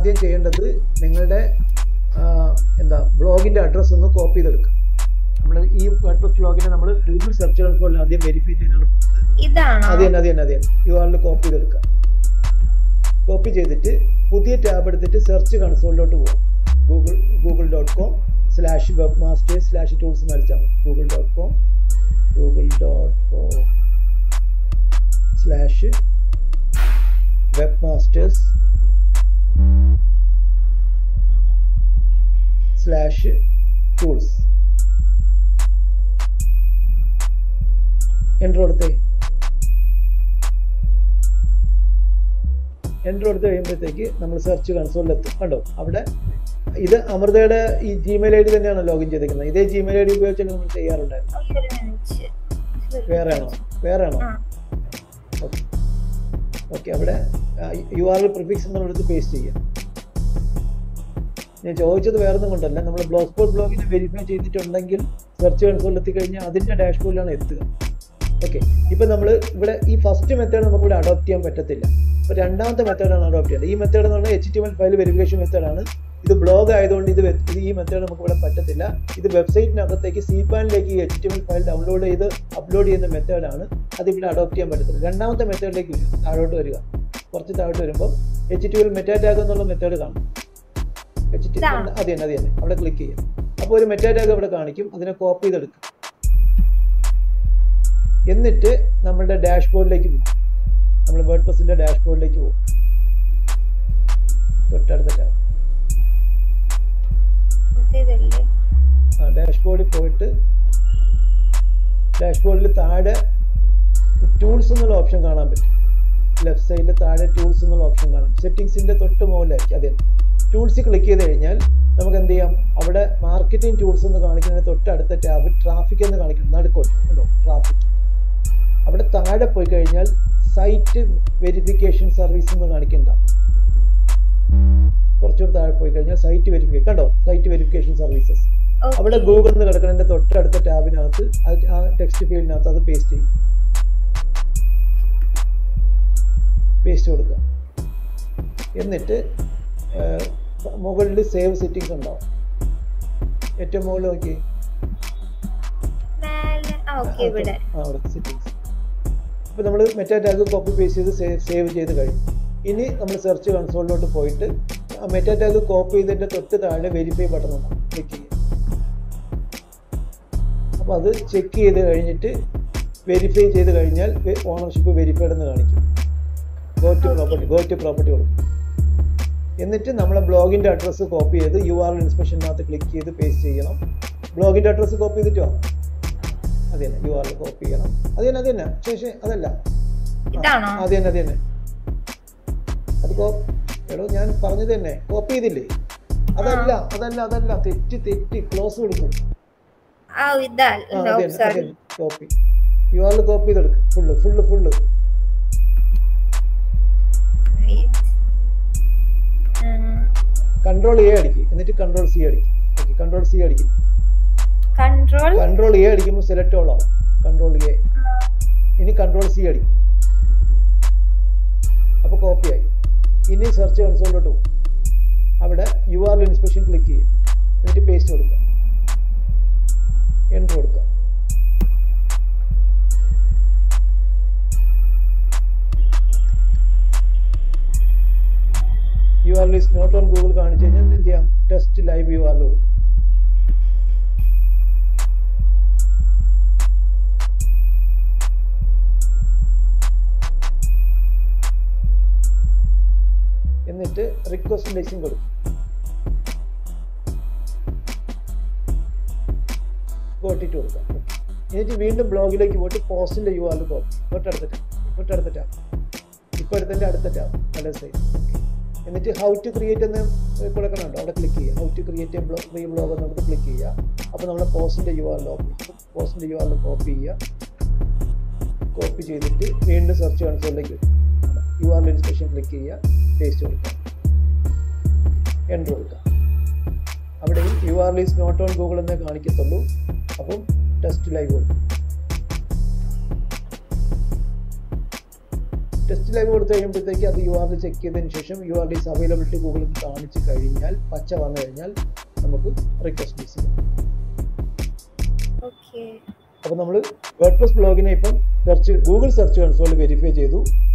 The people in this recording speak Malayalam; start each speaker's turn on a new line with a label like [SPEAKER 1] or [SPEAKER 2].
[SPEAKER 1] ആദ്യം ചെയ്യേണ്ടത് നിങ്ങളുടെ ആ, എന്താ ബ്ലോഗിൻ്റെ അഡ്രസ്സ് ഒന്ന് കോപ്പി ചെയ്തെടുക്കുക നമ്മൾ ഈ വേർഡ്പ്രസ് ബ്ലോഗിനെ നമ്മൾ ഗൂഗിൾ സെർച്ച് കൺസോളിൽ ആദ്യം വെരിഫൈ ചെയ്യാനാണ്
[SPEAKER 2] ഇതാണോ
[SPEAKER 1] അത് തന്നെ അത് തന്നെ അത് തന്നെ യു ആറിൽ കോപ്പി ചെയ്തെടുക്കുക കോപ്പി ചെയ്തിട്ട് പുതിയ ടാബ് എടുത്തിട്ട് സെർച്ച് കൺസോളിലോട്ട് പോകും Google Google dot com slash webmasters slash tools മരിച്ചാൽ മതി Google dot com Google dot com slash webmasters slash tools enter കൊടുത്തേ എൻ്റർ കൊടുത്ത് കഴിയുമ്പോഴത്തേക്ക് നമ്മൾ സെർച്ച് കൺസോളിൽ എത്തും കണ്ടോ അവിടെ ഇത് അമൃതയുടെ ഈ ജിമെയിൽ ഐ ഡി തന്നെയാണ് ലോഗിൻ ചെയ്തിരിക്കുന്നത് ഇതേ ജിമെയിൽ ഐ ഡി ഉപയോഗിച്ചാണ് നമ്മൾ ചെയ്യാറുണ്ടായിരുന്നു
[SPEAKER 2] ഒരു മിനിറ്റ്
[SPEAKER 1] വേറെ ആണോ വേറെ ആണോ
[SPEAKER 2] ആ
[SPEAKER 1] ഓക്കെ ഓക്കെ അവിടെ യു ആർ എൽ പ്രിഫിക്സ് എന്നുള്ളത് പേസ്റ്റ് ചെയ്യാം ഞാൻ ചോദിച്ചത് വേറെ ഒന്നും കൊണ്ടല്ല നമ്മൾ ബ്ലോഗ് സ്പോട്ട് ബ്ലോഗിനെ വെരിഫൈ ചെയ്തിട്ടുണ്ടെങ്കിൽ സെർച്ച് കൺസോളിൽ എത്തിക്കഴിഞ്ഞാൽ അതിൻ്റെ ഡാഷ്ബോർഡിലാണ് എത്തുക ഓക്കെ ഇപ്പം നമ്മൾ ഇവിടെ ഈ ഫസ്റ്റ് മെത്തേഡ് നമുക്ക് ഇവിടെ അഡോപ്റ്റ് ചെയ്യാൻ പറ്റത്തില്ല അപ്പോൾ രണ്ടാമത്തെ മെത്തേഡാണ് അഡോപ്റ്റ് ചെയ്യുന്നത് ഈ മെത്തേഡ് എന്ന് പറഞ്ഞാൽ H T M L file verification മെത്തേഡാണ് ഇത് ബ്ലോഗ് ആയതുകൊണ്ട് ഇത് വെ- ഇത് ഈ മെത്തേഡ് നമുക്ക് ഇവിടെ പറ്റത്തില്ല ഇത് വെബ്സൈറ്റിനകത്തേക്ക് സി പാനിലേക്ക് ഈ H T M L file download ചെയ്ത് അപ്ലോഡ് ചെയ്യുന്ന മെത്തേഡാണ് അത് ഇവിടെ അഡോപ്റ്റ് ചെയ്യാൻ പറ്റത്തില്ല രണ്ടാമത്തെ മെത്തേഡിലേക്ക് വരും താഴോട്ട് വരിക കുറച്ച് താഴോട്ട് വരുമ്പോൾ H T L meta tag എന്നുള്ള മെത്തേഡ് കാണും എച്ച് ടി
[SPEAKER 2] ഇതാ.
[SPEAKER 1] അത് തന്നെ അത് തന്നെ അവിടെ ക്ലിക്ക് ചെയ്യാം അപ്പോൾ ഒരു മെറ്റാ ടാഗ് അവിടെ കാണിക്കും അതിനെ കോപ്പി ചെയ്തെടുക്കും എന്നിട്ട് നമ്മളുടെ ഡാഷ്ബോർഡിലേക്ക് പോകും നമ്മൾ വേർഡ് പ്രസിൻ്റെ ഡാഷ്ബോർഡിലേക്ക് പോകും തൊട്ടടുത്ത ടാബ്
[SPEAKER 2] ഇതല്ലേ
[SPEAKER 1] ആ ഡാഷ്ബോർഡിൽ പോയിട്ട് ഡാഷ്ബോർഡിൽ താഴെ ടൂൾസ് എന്നുള്ള ഓപ്ഷൻ കാണാൻ പറ്റും ലെഫ്റ്റ് സൈഡിൽ താഴെ ടൂൾസ് എന്നുള്ള ഓപ്ഷൻ കാണാം സെറ്റിങ്സിൻ്റെ തൊട്ട് മുകളിലായിരിക്കും അതെ ടൂൾസ് ക്ലിക്ക് ചെയ്ത് കഴിഞ്ഞാൽ നമുക്ക് എന്ത് ചെയ്യാം അവിടെ മാർക്കറ്റിംഗ് ടൂൾസ് എന്ന് കാണിക്കുന്നതിന് തൊട്ടടുത്ത ടാബ് ട്രാഫിക് എന്ന് കാണിക്കണം നടുക്കോട്ട് കണ്ടോ ട്രാഫിക് അവിടെ താഴെ പോയി കഴിഞ്ഞാൽ സൈറ്റ് വെരിഫിക്കേഷൻ സർവീസ് എന്ന് കാണിക്കണ്ട കുറച്ചുകൂടി താഴെ പോയി കഴിഞ്ഞാൽ സൈറ്റ് വെരിഫിക്കേഷൻ കണ്ടോ സൈറ്റ് വെരിഫിക്കേഷൻ സർവീസസ് അവിടെ ഗൂഗിൾ എന്ന് കിടക്കുന്നതിന്റെ തൊട്ടടുത്ത ടാബിനകത്ത് അത് ആ ടെക്സ്റ്റ് ഫീൽഡിനകത്ത് അത് പേസ്റ്റ് ചെയ്യും പേസ്റ്റ് കൊടുക്കുക എന്നിട്ട് മുകളിൽ സേവ് സെറ്റിങ്സ് ഉണ്ടാവും ഏറ്റവും മുകളിൽ നോക്കി
[SPEAKER 2] മേലെ ആ ഓക്കെ ഇവിടെ
[SPEAKER 1] ആ അവിടെ സെറ്റിങ്സ് ഇപ്പോൾ നമ്മൾ മെറ്റാ ടാഗ് കോപ്പി പേസ്റ്റ് ചെയ്ത് സേവ് സേവ് ചെയ്ത് കഴിഞ്ഞു ഇനി നമ്മൾ സെർച്ച് കൺസോളിലോട്ട് പോയിട്ട് ആ മെറ്റാ ടാഗ് കോപ്പി ചെയ്തതിൻ്റെ തൊട്ട് താഴെ വെരിഫൈ ബട്ടൺ ഉണ്ടാവും ക്ലിക്ക് ചെയ്യുക അപ്പോൾ അത് ചെക്ക് ചെയ്ത് കഴിഞ്ഞിട്ട് വെരിഫൈ ചെയ്ത് കഴിഞ്ഞാൽ ഓണർഷിപ്പ് വെരിഫൈഡ് എന്ന് കാണിക്കും go to property go to property കൊടുക്കും എന്നിട്ട് നമ്മളെ ബ്ലോഗിൻ്റെ അഡ്രസ്സ് കോപ്പി ചെയ്ത് യു ആർ ഇൻസ്പെക്ഷനകത്ത് ക്ലിക്ക് ചെയ്ത് പേസ്റ്റ് ചെയ്യണം ബ്ലോഗിൻ്റെ അഡ്രസ്സ് കോപ്പി ചെയ്തിട്ടോ അത് തന്നെ യു ആർ കോപ്പി ചെയ്യണം അത് തന്നെ അത് തന്നെ ശേഷം അതല്ല
[SPEAKER 2] ഇതാണോ
[SPEAKER 1] അത് തന്നെ അത് തന്നെ അത് കോ എടോ ഞാൻ പറഞ്ഞത് തന്നെ കോപ്പി ചെയ്തില്ലേ അതല്ല അതല്ല അതല്ല തെറ്റി തെറ്റി ക്ലോസ് കൊടുക്കും
[SPEAKER 2] ആ ഇതാ
[SPEAKER 1] ആ അത് തന്നെ അത്
[SPEAKER 2] സോറി
[SPEAKER 1] തന്നെ കോപ്പി യു ആറിൽ കോപ്പി ചെയ്തെടുക്കും full full full control A അടിക്കും എന്നിട്ട് കൺട്രോൾ സി അടിക്കും ഓക്കെ കൺട്രോൾ സി അടിക്കും
[SPEAKER 2] കൺട്രോൾ
[SPEAKER 1] കൺട്രോൾ എ അടിക്കുമ്പോൾ സെലക്ട് ഓൾ ആവും കൺട്രോൾ എ ഇനി കൺട്രോൾ സി അടിക്കും അപ്പോൾ കോപ്പിയായി ഇനി സെർച്ച് കൺസോളിലോട്ട് പോകും അവിടെ യു ആർ ഇൻസ്പെക്ഷൻ ക്ലിക്ക് ചെയ്യും എന്നിട്ട് പേസ്റ്റ് കൊടുക്കുക എൻ്റർ കൊടുക്കുക U R list not on Google കാണിച്ചു കഴിഞ്ഞാൽ എന്ത് ചെയ്യാം ടെസ്റ്റ് ലൈവ് യു ആറിൽ കൊടുക്കും എന്നിട്ട് റിക്വസ്റ്റ് ലിസ്റ്റിംഗ് കൊടുക്കും കോട്ടിട്ട് കൊടുക്കാം എന്നിട്ട് വീണ്ടും ബ്ലോഗിലേക്ക് പോയിട്ട് പോസ്റ്റിന്റെ യു ആറിൽ പോകും തൊട്ടടുത്ത ടാബ് തൊട്ടടുത്ത ടാബ് ഇപ്പോൾ എടുത്തതിൻ്റെ അടുത്ത ടാബ് വല സൈഡ് എന്നിട്ട് ഹൗ ടു ക്രിയേറ്റ് എന്ന് കൊടുക്കണുണ്ടോ അവിടെ ക്ലിക്ക് ചെയ്യുക how to create a blog free blog എന്നുള്ളത് ക്ലിക്ക് ചെയ്യുക അപ്പോൾ നമ്മുടെ പോസ്റ്റിന്റെ യു ആറിൽ ഓപ്പൺ പോസ്റ്റിന്റെ യു ആറിൽ കോപ്പി ചെയ്യുക കോപ്പി ചെയ്തിട്ട് വീണ്ടും സെർച്ച് കൺസോളിലേക്ക് യു ആർ ഇൻസ്പെക്ഷൻ ക്ലിക്ക് ചെയ്യുക പേസ്റ്റ് കൊടുക്കുക എൻ്റർ കൊടുക്കുക അവിടെയും U R lease not on Google എന്നേ കാണിക്കത്തുള്ളൂ അപ്പം ടെസ്റ്റ് ലൈവ് കൊടുക്കും ടെസ്റ്റ് നെക്സ്റ്റ് ലൈവ് കൊടുത്തു കഴിയുമ്പോഴത്തേക്ക് അത് യു ആർ ഡി ചെക്ക് ചെയ്തതിന് ശേഷം യു ആർ ഡിസ് അവൈലബിലിറ്റി ഗൂഗിളിൽ കാണിച്ചു കഴിഞ്ഞാൽ പച്ച വന്നു കഴിഞ്ഞാൽ നമുക്ക് റിക്വസ്റ്റ് മിസ് ചെയ്യാം
[SPEAKER 2] ഓക്കെ
[SPEAKER 1] അപ്പോൾ നമ്മൾ വേർഡ് പ്ലസ് ബ്ലോഗിനെ ഇപ്പം സെർച്ച് ഗൂഗിൾ സെർച്ച് കൺസോളിൽ വെരിഫൈ ചെയ്തു